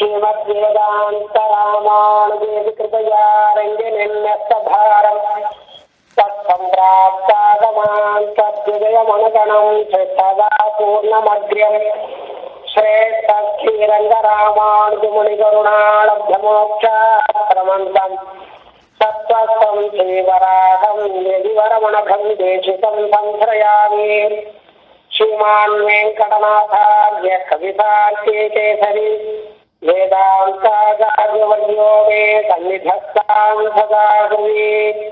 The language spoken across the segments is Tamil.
श्रीमद्वेदान्तरामानुजेति कृपया रङ्गिनिन्यस्तभारम् तत्सम्प्राप्तागमान् तद्विजयमनुगणम् श्रेष्ठदा पूर्णमग्र्यम् श्रेष्ठश्रीरङ्गरामानुजमुनिकरुणालब्धमोक्षाक्रमन्तम् सत्त्वस्तम् श्रीवराहम् यदिवरमणघम् देशिकम् संश्रयामि श्रीमान् वेङ्कटनाथार्य कवितार्के केसरी वेदान्ताचार्यवर्यो मे सन्निधत्तां सदा हृदि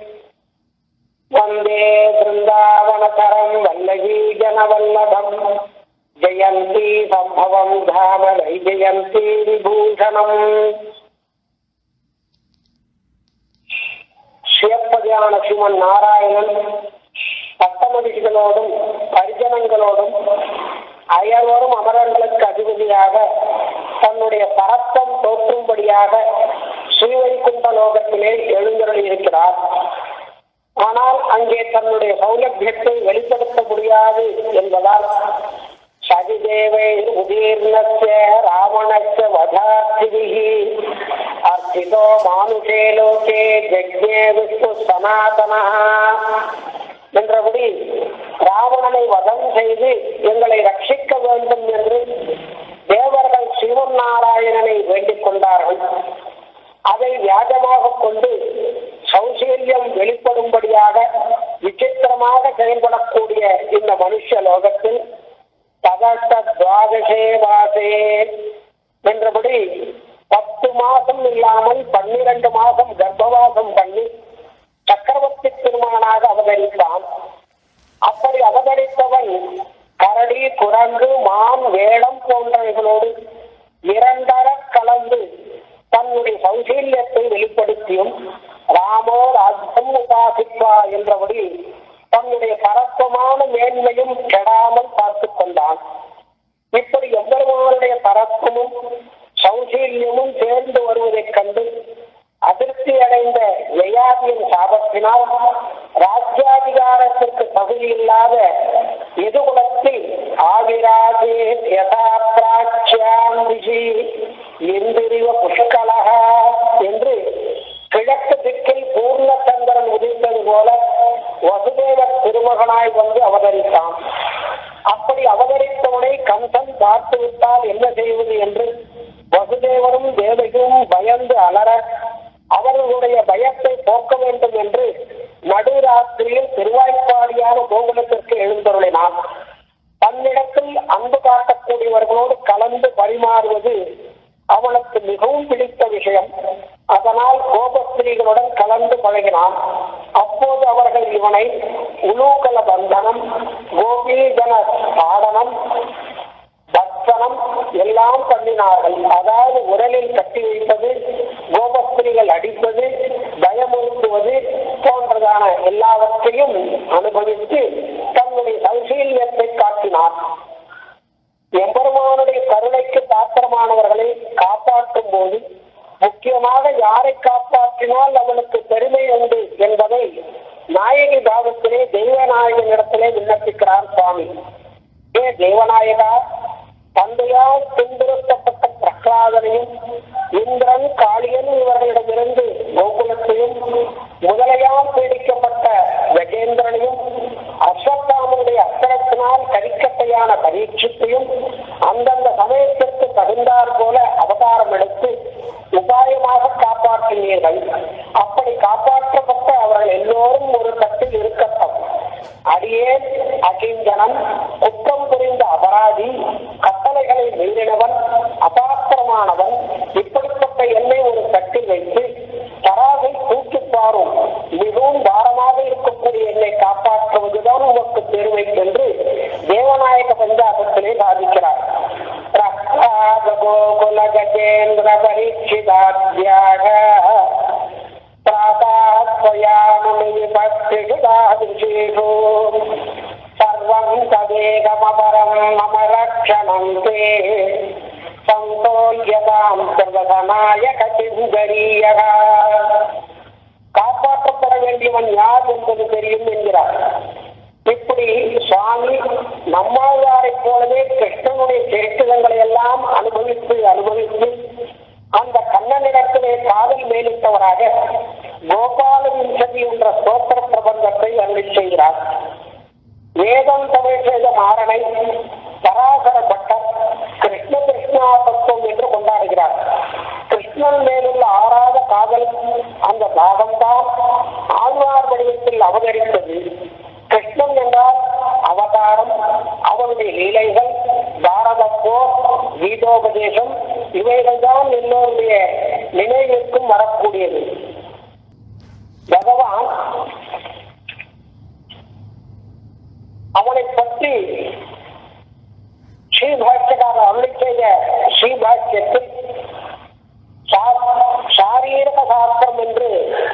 वन्दे बृन्दावनकरं वल्लभी जनवल्लभम् जयन्ती सम्भवं धाम वै जयन्ती विभूषणम् சிவப்பதியான சிவன் நாராயணன் பட்டமதிகளோடும் பரிஜனங்களோடும் அயர்வரும் அமரர்களுக்கு அதிபதியாக தன்னுடைய பரத்தம் தோற்றும்படியாக ஸ்ரீவைகுண்ட லோகத்திலே எழுந்தருளி இருக்கிறார் ஆனால் அங்கே தன்னுடைய சௌலபியத்தை வெளிப்படுத்த முடியாது என்பதால் சதிதேவை உதீர்ணஸ்ய ராவணஸ்ய வதார்த்திபிகி அர்த்திதோ மானுஷே லோகே ஜக்ஞே விஷ்ணு சனாதனா என்றபடி ராவணனை வதம் செய்து எங்களை ரட்சிக்க வேண்டும் என்று தேவர்கள் சிவன் நாராயணனை வேண்டிக் கொண்டார்கள் அதை வியாஜமாக கொண்டு சௌசீல்யம் வெளிப்படும்படியாக விசித்திரமாக செயல்படக்கூடிய இந்த மனுஷ லோகத்தில் தகச துவாதசே வாசே என்றபடி பத்து மாசம் இல்லாமல் பன்னிரண்டு மாசம் கர்ப்பவாசம் பண்ணி சக்கரவர்த்தி திருமகனாக அவதரித்தான் அப்படி அவதரித்தவன் கரடி குரங்கு மான் வேடம் போன்றவைகளோடு இரண்டர கலந்து தன்னுடைய சௌசீல்யத்தை வெளிப்படுத்தியும் ராமோ ராஜ்யம் உபாசிப்பா என்றபடி தன்னுடைய பரப்பமான மேன்மையும் கெடாமல் பார்த்து கொண்டான் இப்படி எவ்வளவுடைய பரப்பமும் சௌசீல்யமும் சேர்ந்து வருவதைக் கண்டு அதிருப்தி அடைந்த யயாதியின் சாபத்தினால் ராஜ்யாதிகாரத்திற்கு தகுதி இல்லாத எதுகுலத்தில் ஆவிராஜே யதா பிராட்சியாம் திசி இந்திரிவ புஷ்கலகா என்று கிழக்கு திக்கில் பூர்ண சந்திரன் உதித்தது போல வசுதேவ திருமகனாய் வந்து அவதரித்தான் அப்படி அவதரித்தவனை கம்சன் பார்த்து விட்டால் என்ன செய்வது என்று வசுதேவரும் தேவகியும் பயந்து அலற அவர்களுடைய பயத்தை போக்க வேண்டும் என்று நடுராத்திரியில் திருவாய்ப்பாடியான கோகுலத்திற்கு எழுந்தருளினான் தன்னிடத்தில் அன்பு காட்டக்கூடியவர்களோடு கலந்து பரிமாறுவது அவனுக்கு மிகவும் பிடித்த விஷயம் அதனால் கோபஸ்திரீகளுடன் கலந்து பழகினான் அப்போது அவர்கள் இவனை உலூகல பந்தனம் கோபீஜன பாடனம் பக்தனம் எல்லாம் பண்ணினார்கள் அதாவது உடலில் கட்டி வைப்பது கோபஸ்திரிகள் அடிப்பது பயமுறுத்துவது போன்றதான எல்லாவற்றையும் அனுபவித்து தன்னுடைய சௌசீல்யத்தை காட்டினார் எம்பெருமானுடைய கருணைக்கு பாத்திரமானவர்களை காப்பாற்றும் போது முக்கியமாக யாரை காப்பாற்றினால் அவனுக்கு பெருமை உண்டு என்பதை நாயகி பாவத்திலே தெய்வநாயகனிடத்திலே விண்ணப்பிக்கிறார் சுவாமி ஏ தேவநாயகா தந்தையால் துன்புறுத்தப்பட்ட பிரகலாதனையும் இந்திரன் காளியன் இவர்களிடமிருந்து கோகுலத்தையும் முதலையால் பீடிக்கப்பட்ட கஜேந்திரனையும் அஸ்வத்தாமனுடைய அஸ்திரத்தினால் கரிக்கட்டையான பரீட்சித்தையும் அந்தந்த சமயத்திற்கு தகுந்தார் போல அவதாரம் எடுத்து உபாயமாக காப்பாற்றினீர்கள் அப்படி காப்பாற்றப்பட்ட அவர்கள் எல்லோரும் ஒரு கட்டில் இருக்கட்டும் அடியேன் அகிஞ்சனன் குற்றம் புரிந்த அபராதி கட்டளைகளை மீறினவன் அபாத்திரமானவன் இப்படிப்பட்ட என்னை ஒரு கட்டில் வைத்து தராசை தூக்கி பாரும் மிகவும் பாரமாக இருக்கக்கூடிய என்னை காப்பாற்றுவதுதான் உமக்கு பெருமை என்று தேவநாயக பஞ்சாபத்திலே சாதிக்கிறார் பிரஹ்லாத கோகுல கஜேந்திர பரீட்சிதாத்யாக प्रातात्वयामुनिपत्तिषु सर्वं तदेकमपरं मम रक्षणं ते सन्तोल्यतां सर्वधनाय கச்சிங்கரீயக காப்பாற்றப்பட வேண்டியவன் யார் என்பது தெரியும் என்கிறார் இப்படி சுவாமி நம்மாழ்வாரைப் போலவே கிருஷ்ணனுடைய சேஷ்டிதங்களை எல்லாம் அனுபவித்து அனுபவித்து மேலிட்டவராக கோபால விம்சதி என்ற ஸ்தோத்திர பிரபந்தத்தை அருளி செய்கிறார் வேதம் தமிழ் செய்த மாறனை பராசர பட்டர் கிருஷ்ண கிருஷ்ணா தத்துவம் என்று கொண்டாடுகிறார் கிருஷ்ணன் மேலுள்ள ஆறாத காதல் அந்த பாகம்தான் ஆழ்வார் வடிவத்தில் அவதரித்தது கிருஷ்ணன் என்றால் அவதாரம் அவனுடைய லீலைகள் பாரத போர் கீதோபதேசம் இவைகள் தான் எல்லோருடைய நினைவிற்கும் வரக்கூடியது பகவான் அவனை பற்றி ஸ்ரீபாஷ்யக்காரர் அருளி செய்த ஸ்ரீபாஷ்யத்தில் சா- சாரீரக சாஸ்திரம் என்று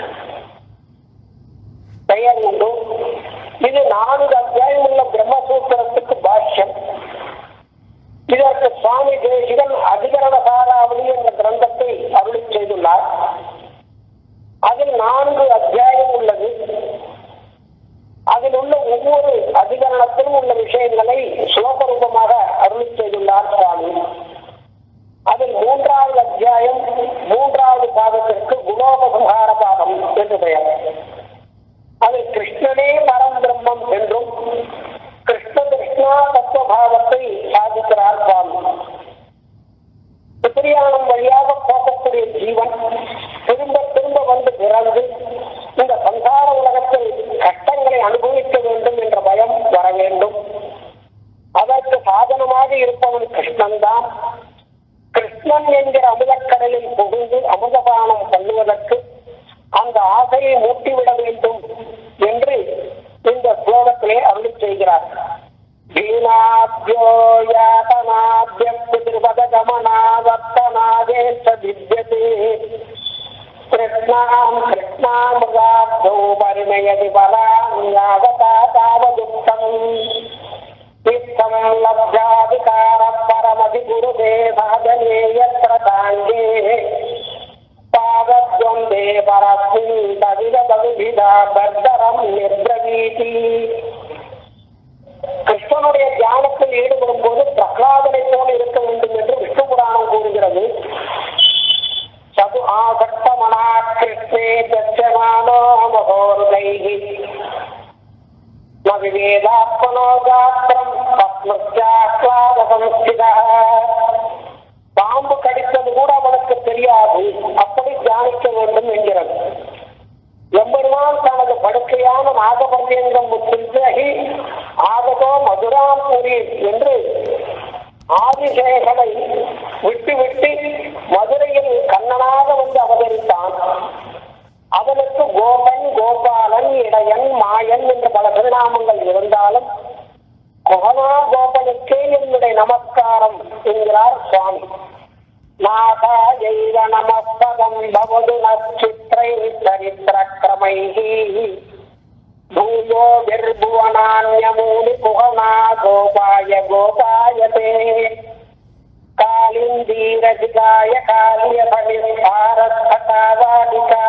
பெயர் உண்டு இது நான்கு அத்தியாயம் உள்ள பிரம்மசூத்திரத்துக்கு பாஷ்யம் இதற்கு சுவாமி தேசிகன் அதிகரண சாராவளி என்ற கிரந்தத்தை அருளி செய்துள்ளார் அதில் நான்கு அத்தியாயம் உள்ளது அதில் உள்ள ஒவ்வொரு அதிகரணத்திலும் உள்ள விஷயங்களை சுலபரூபமாக அருளி செய்துள்ளார் சுவாமி அதில் மூன்றாவது அத்தியாயம் மூன்றாவது பாதத்திற்கு குணோபசம்ஹார பாதம் என்று பெயர் அதில் கிருஷ்ணனே பரம் பிரம்மம் என்றும் கிருஷ்ண கிருஷ்ணா தத்துவபாவத்தை சாதிக்கிறார் சுவாமி சுத்திரியானம் வழியாக போகக்கூடிய ஜீவன் திரும்ப திரும்ப வந்து பிறந்து இந்த சம்சார உலகத்தில் கஷ்டங்களை அனுபவிக்க வேண்டும் என்ற பயம் வர வேண்டும் அதற்கு சாதனமாக இருப்பவன் கிருஷ்ணன் தான் கிருஷ்ணன் என்கிற அமுதக்கடலில் புகுந்து அமுதபானம் பண்ணுவதற்கு அந்த ஆசையை மூட்டிவிட வேண்டும் என்று இந்த ஸ்லோகத்திலே அருளி செய்கிறார் தீனாத்யோ யாதனாத்யபதகமனாவர்த்தனாதேச வித்யதே கிருஷ்ணாம் கிருஷ்ணாமிருகாப்தோ பரிணயதி பலாஞாவதா தாவதுக்தம் இத்தம் லப்ஜாதிகார பரமதி குருதே சாதனே யத்ர தாங்கே பாதத்வந்தே பரஸ்மின் தவித பகுதிதா பர்தரம் நிர்பிரவீதி கிருஷ்ணனுடைய தியானத்தில் ஈடுபடும் போது பிரகலாதனை போல இருக்க வேண்டும் என்று விஷ்ணு புராணம் கூறுகிறது சது ஆசக்த மனா கிருஷ்ணே தச்சமானோ மகோருதைகி ந விவேதாத்மனோ காத்திரம் தஸ்மத்யாஹ்லாதசம்ஸ்திதா பாம்பு கடித்தது கூட அவனுக்கு தெரியாது அப்படி தியானிக்க வேண்டும் என்கிறது எம்பெருமான் தனது படுக்கையான நாகபர்யங்கம் முத்திருந்தகி ஆகதோ மதுராம் புரி என்று ஆதிசேகனை விட்டு விட்டு மதுரையில் கண்ணனாக வந்து அவதரித்தான் அவனுக்கு கோபன் கோபாலன் இடையன் மாயன் என்ற பல திருநாமங்கள் இருந்தாலும் குகனா கோபனுக்கே என்னுடைய நமஸ்காரம் என்கிறார் சுவாமி நாதாயைவ நமஸ்பதம் பவது நச்சித்ரை சரித்திரக்கிரமைः भूयो विर्भुवनान्यमूनि कुहना गोपाय गोपायते कालिन्दीरजिगाय काल्यफलिस्तारस्थकावादिका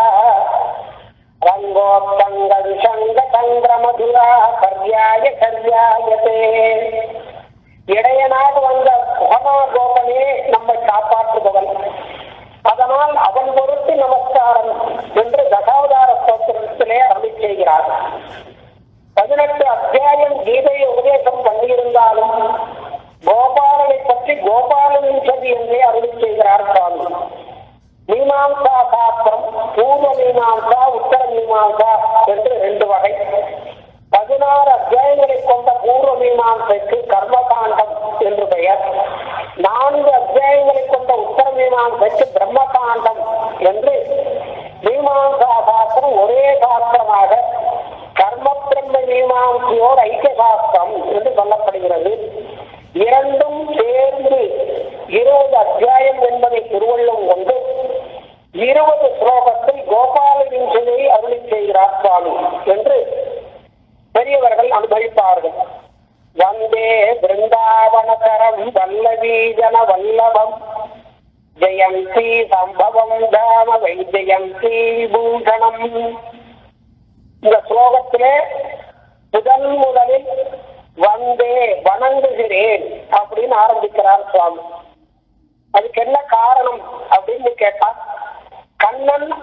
रङ्गोत्तङ्गविषङ्गतङ्ग्रमधुरा पर्याय पर्यायते இடையனாக வந்த குகனா கோபனே நம்மை காப்பாற்றுபவன் அதனால் அவன் பொருட்டு நமஸ்காரம் என்று தசாவதார ஸ்தோத்திரத்திலே அருளி செய்கிறார் பதினெட்டு அத்தியாயம் கீதையை உபதேசம் பண்ணியிருந்தாலும் கோபாலனை பற்றி கோபாலனின் சதி என்றே அருளி செய்கிறார் சுவாமி மீமாம்சா சாஸ்திரம் பூர்வ மீமாம்சா உத்தர மீமாம்சா என்று ரெண்டு வகை பதினாறு அத்தியாயங்களை கொண்ட பூர்வ மீமாம்சைக்கு கர்மகாண்டம் என்று பெயர் நான்கு அத்தியாயங்களை கொண்ட உத்தர மீமாம்சைக்கு பிரம்மகாண்டம் என்று மீமாம்சா சாஸ்திரம் ஒரே சாஸ்திரமாக கர்ம பிரம்ம மீமாம்சையோர் ஐக்கிய சாஸ்திரம் என்று சொல்லப்படுகிறது இரண்டும் சேர்ந்து இருபது அத்தியாயம் என்பதை திருவள்ளும் கொண்டு இருபது ஸ்லோகத்தில் கோபாலனின் சிலையை அருளி செய்கிறார் சுவாமி என்று பெரியவர்கள் அனுபவிப்பார்கள் வந்தே பிருந்தாவனகரம் வல்லவீஜன வல்லபம் ஜெயந்தி சம்பவம் தாம வைஜயந்தி விபூஷணம் இந்த ஸ்லோகத்திலே முதல் முதலில் வந்தே வணங்குகிறேன் அப்படின்னு ஆரம்பிக்கிறார் சுவாமி அதுக்கு என்ன காரணம் அப்படின்னு கேட்டா கண்ணன்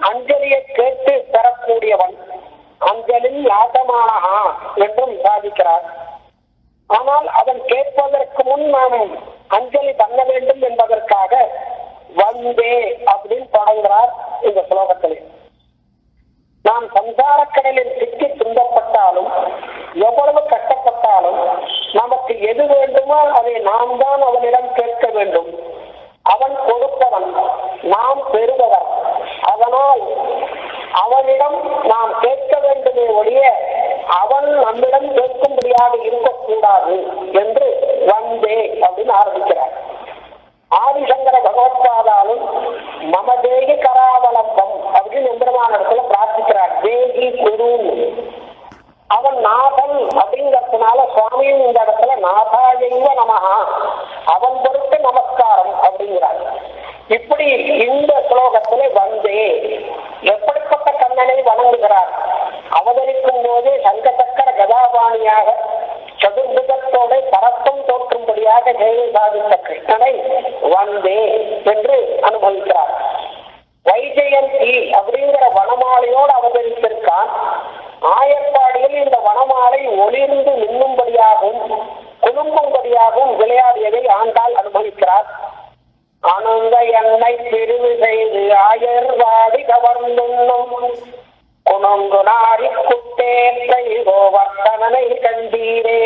அஞ்சலியை கேட்டு பெறக்கூடியவன் அஞ்சலில் யாத்தமானஹா என்றும் சாதிக்கிறார் ஆனால் அதன் கேட்பதற்கு முன் நாம் அஞ்சலி பண்ண வேண்டும் என்பதற்காக வந்தே அப்படின்னு தொடங்குகிறார் இந்த ஸ்லோகத்தில் நாம் சம்சார கடலில் சிக்கி துன்பப்பட்டாலும் எவ்வளவு கஷ்டப்பட்டாலும் நமக்கு எது வேண்டுமோ அதை நாம் தான் அவனிடம் கேட்க வேண்டும் அவன் கொடுப்பவன் நாம் பெறுபவன் அதனால் அவனிடம் நாம் கேட்க வேண்டுமே ஒழிய அவன் நம்மிடம் கேட்கும்படியாக இருக்கக்கூடாது என்று வந்தே அப்படின்னு ஆரம்பிக்கிறார் ஆதிசங்கர பகவத்பாதாலும் மம தேகி கராவலம்பம் அப்படின்னு எம்பெருமான இடத்துல பிரார்த்திக்கிறார் தேகி குரு அவன் நாதன் அப்படிங்கறதுனால சுவாமியும் இந்த இடத்துல நாதாயைவ நமகா அவன் பொருட்டு நமஸ்காரம் அப்படிங்கிறார் இப்படி இந்த ஸ்லோகத்திலே வந்தே எப்படிப்பட்ட கண்ணனை வணங்குகிறார் அவதரிக்கும் போதே சங்கசக்கர கதாபாணியாக சதுர்புஜத்தோட பரத்தம் தோற்றும்படியாக ஜெய சாதித்த கிருஷ்ணனை வந்தே என்று அனுபவிக்கிறார் வைஜெயந்தி அப்படிங்கிற வனமாலையோடு அவதரித்திருக்கான் ஆயர்பாடியில் இந்த வனமாலை ஒளிர்ந்து நின்னும்படியாகவும் குலுங்கும்படியாகவும் விளையாடியதை ஆண்டாள் அனுபவிக்கிறார் அணுங்க என்னை பிரிவு செய்து ஆயர்வாடி கவர்ந்துண்ணும் குணங்கு நாரி குட்டேற்றை கோவர்த்தனனை கண்டீரே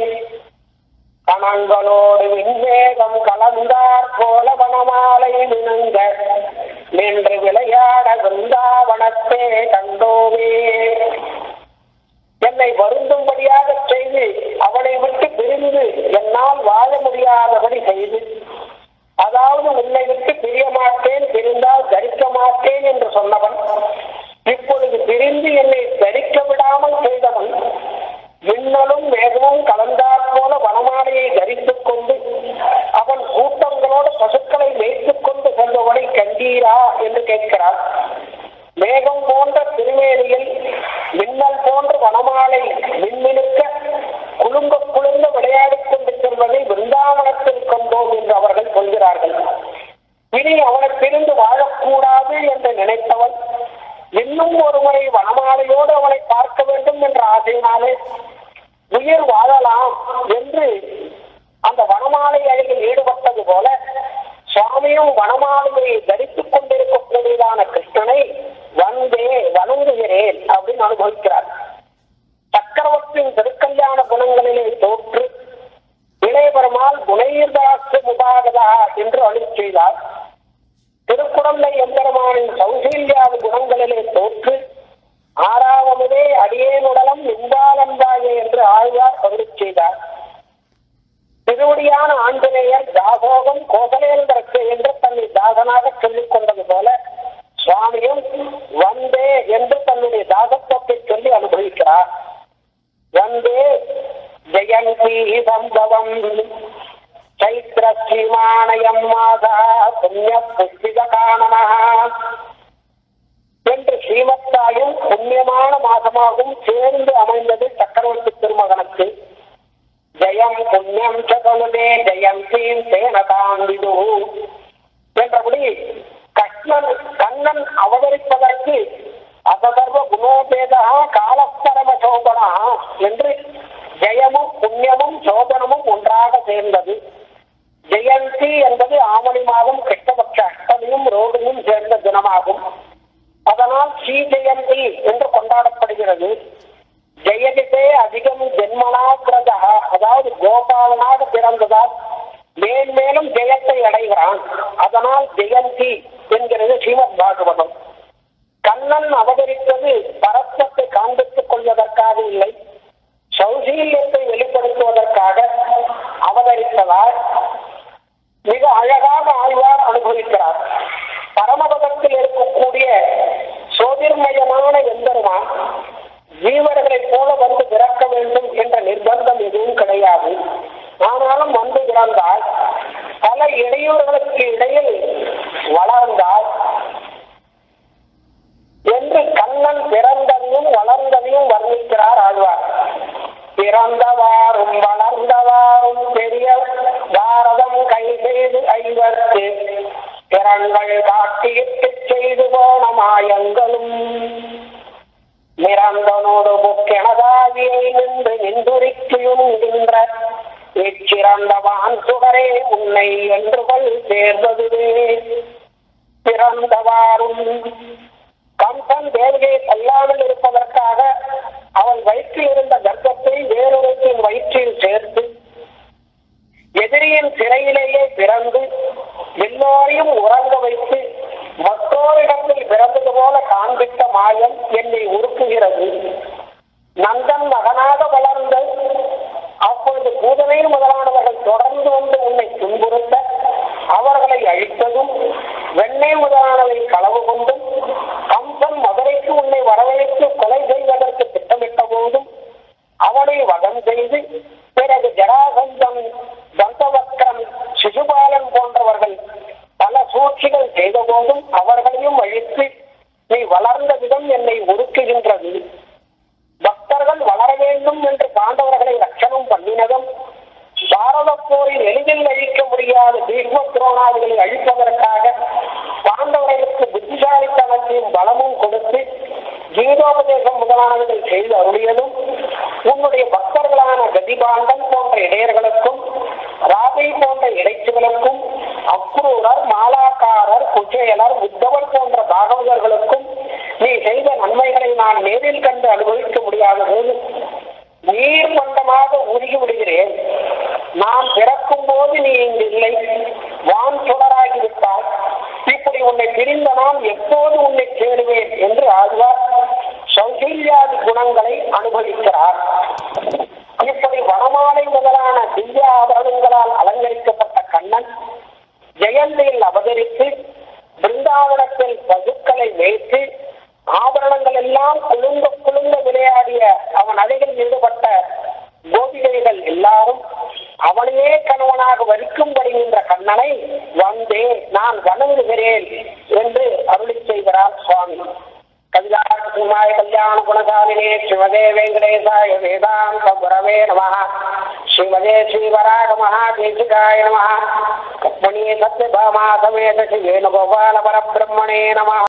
கணங்களோடு விண்வேகம் கலந்தார் போல வனமாலை மினுங்க நின்று விளையாட விருந்தாவனத்தே கண்டோமே என்னை வருந்தும்படியாக செய்து அவனை விட்டு பிரிந்து என்னால் வாழ முடியாதபடி செய்து அதாவது உன்னை விட்டு பிரிய மாட்டேன் பிரிந்தால் தரிக்க மாட்டேன் என்று சொன்னவன் இப்பொழுது பிரிந்து என்னை தரிக்க விடாமல் செய்தவன் மின்னலும் மேகமும் கலந்தாற் போல வனமாலையை தரித்துக் கொண்டு அவன் கூட்டங்களோடு பசுக்களை மேய்த்துக் கொண்டு சென்றவனை கண்டீரா என்று கேட்கிறார் மேகம் போன்ற திருமேனியில் மின்னல் போன்ற வனமாலை மின்மினுக்க குலுங்க குலுங்க விளையாடிக் கொண்டு செல்வதை பிருந்தாவனத்தில் கொண்டோம் என்று அவர்கள் சொல்கிறார்கள் இனி அவனை பிரிந்து வாழக்கூடாது என்று நினைத்தவன் இன்னும் ஒரு முறை வனமாலையோடு அவனை பார்க்க வேண்டும் என்ற ஆசையினாலே உயிர் வாழலாம் என்று அந்த வனமாலை அழகில் ஈடுபட்டது போல சுவாமியும் வனமாலையை தரித்துக் கொண்டிருக்கக்கூடியதான கிருஷ்ணனை வந்தே வணங்குகிறேன் அப்படின்னு அனுபவிக்கிறார் சக்கரவர்த்தியின் திருக்கல்யாண குணங்களிலே தோற்று இளையபெருமாள் குணையதாசு முபாகதா என்று அருள் செய்தார் திருக்குழந்தை எம்பெருமானின் சௌசீல்யாதி குணங்களிலே தோற்று ஆறாவதே அடியேனுடலம் நின்றாலந்தாயே என்று ஆழ்வார் அருள் செய்தார் திருவடியான ஆஞ்சநேயர் தாசோகம் கோசலேந்திரக்கு என்று தன்னை தாசனாக சொல்லிக் கொண்டது போல சுவாமியும் வந்தே என்று தன்னுடைய தாசத்துவத்தை சொல்லி அனுபவிக்கிறார் வந்தே ஜெயந்தி சம்பவம் சைத்திர ஸ்ரீமானயம் மாதா புண்ணிய புஷ்டித காணனா என்று ஸ்ரீமத்தாயும் புண்ணியமான மாதமாகவும் சேர்ந்து அமைந்தது சக்கரவர்த்தி திருமகனுக்கு ஜெயம் புண்ணியம் சதனுதே ஜெயந்தீம் சேனதாம் விது என்றபடி கண்ணன் கண்ணன் அவதரிப்பதற்கு அபகர்வ குணோபேதா காலஸ்தரம சோபனா என்று ஜெயமும் புண்ணியமும் சோதனமும் ஒன்றாக சேர்ந்தது ஜெயந்தி என்பது ஆவணி மாதம் கிருஷ்ணபக்ஷ அஷ்டமியும் ரோகிணியும் சேர்ந்த தினமாகும் அதனால் ஸ்ரீ ஜெயந்தி என்று கொண்டாடப்படுகிறது ஜெயதிதே அதிகம் ஜென்மனாகிறதா அதாவது கோபாலனாக பிறந்ததால் மேன்மேலும் ஜெயத்தை அடைகிறான் அதனால் ஜெயந்தி என்கிறது ஸ்ரீமத் பாகவதம் கண்ணன் அவதரித்தது பரஸ்பத்தை காண்பித்துக் கொள்வதற்காக இல்லை சௌசீல்யத்தை வெளிப்படுத்துவதற்காக அவதரித்ததால் மிக அழகாக ஆழ்வார் அனுபவிக்கிறார் பரமபதத்தில் இருக்கக்கூடிய சோதிர்மயமான எம்பெருமான் ஜீவர்களைப் போல வந்து பிறக்க வேண்டும் என்ற நிர்பந்தம் எதுவும் கிடையாது ஆனாலும் வந்து பிறந்தால் பல இடையூறுகளுக்கு இடையில் வளர்ந்தால் என்று கண்ணன் பிறந்ததையும் வளர்ந்ததையும் வர்ணிக்கிறார் ஆழ்வார் பிறந்தவாறும் வளர்ந்தவாறும் பெரிய பாரதம் கை செய்து ஐவர்க்கு திறன்கள் காட்டியிட்டு செய்து போன மாயங்களும் நிறந்தனோடு முக்கெனதாவியை நின்று நின்றுரிக்கியுகின்ற இச்சிறந்தவான் சுடரே உன்னை என்று கொள் சேர்ந்ததுவே பிறந்தவாறும் கம்பன் தேவகையை கொல்லாமல் இருப்பதற்காக அவன் வயிற்றில் இருந்த கர்ப்பத்தை வேறொருத்தின் வயிற்றில் சேர்த்து எதிரியின் சிறையிலேயே பிறந்து எல்லோரையும் உறங்க வைத்து மற்றோரிடத்தில் பிறந்தது போல காண்பித்த மாயம் என்னை உருக்குகிறது நந்தன் மகனாக வளர்ந்த அப்பொழுது பூதனை முதலானவர்கள் தொடர்ந்து வந்து உன்னை துன்புறுத்த அவர்களை அழித்ததும் வெண்ணெய் முதலானவை களவு கொண்டும் கம்பன் மதுரைக்கு உன்னை வரவழைத்து கொலை செய்வதற்கு திட்டமிட்ட போதும் அவனை வதம் செய்து பிறகு ஜடாசந்தம் தந்தவக்ரம் சிசுபாலன் போன்றவர்கள் பல சூழ்ச்சிகள் செய்த போதும் அவர்களையும் அழித்து நீ வளர்ந்த விதம் என்னை உருக்குகின்றது பக்தர்கள் வளர வேண்டும் என்று பாண்டவர்களை ரட்சணம் பண்ணினதும் பாரத போரில் எளிதில் அழிக்க முடியாத பீஷ்ம துரோணாதிகளை அழிப்பதற்காக பாண்டவர்களுக்கு புத்திசாலித்தனத்தையும் பலமும் கொடுத்து கீதோபதேசம் முதலானவர்கள் செய்து அருளியதும் உன்னுடைய பக்தர்களான கதிபாண்டன் போன்ற இடையர்களுக்கும் ராதை போன்ற இடைச்சுகளுக்கும் அக்ரூரர் மாலாக்காரர் குச்சேலர் உத்தவர் போன்ற பாகவதர்களுக்கும் நீ செய்த நன்மைகளை நான் நேரில் கண்டு அனுபவிக்க முடியாத போது நீர் மண்டமாக உருகி விடுகிறேன் நான் பிறக்கும் போது நீ இங்கு இல்லை வான் சுடராகிவிட்டாய் இப்படி உன்னை பிரிந்த நான் எப்போது உன்னை சேருவேன் என்று ஆழ்வார் சௌசல்யாதி குணங்களை அனுபவிக்கிறார் இப்படி வனமாலை முதலான திவ்ய ஆபரணங்களால் அலங்கரிக்கப்பட்ட கண்ணன் ஜெயந்தியில் அவதரித்து பிருந்தாவனத்தில் பசுக்களை வைத்து ஆபரணங்கள் எல்லாம் குலுங்க குலுங்க விளையாடிய அவன் அழகில் ஈடுபட்ட கோபிகைகள் எல்லாரும் அவனையே கணவனாக வரிக்கும்படி நின்ற கண்ணனை வந்தே நான் வணங்குகிறேன் என்று அருளி செய்கிறார் சுவாமி கவிதாய கல்யாண குணசாலினே சிவதே வெங்கடேசாய வேதாந்த குரவே நம ஸ்ரீமதே ஸ்ரீவராக மகாதேசிகாய நம கற்பணீய சத்யபாமா சமேத ஸ்ரீ வேணுகோபால பரபிரம்மணே நம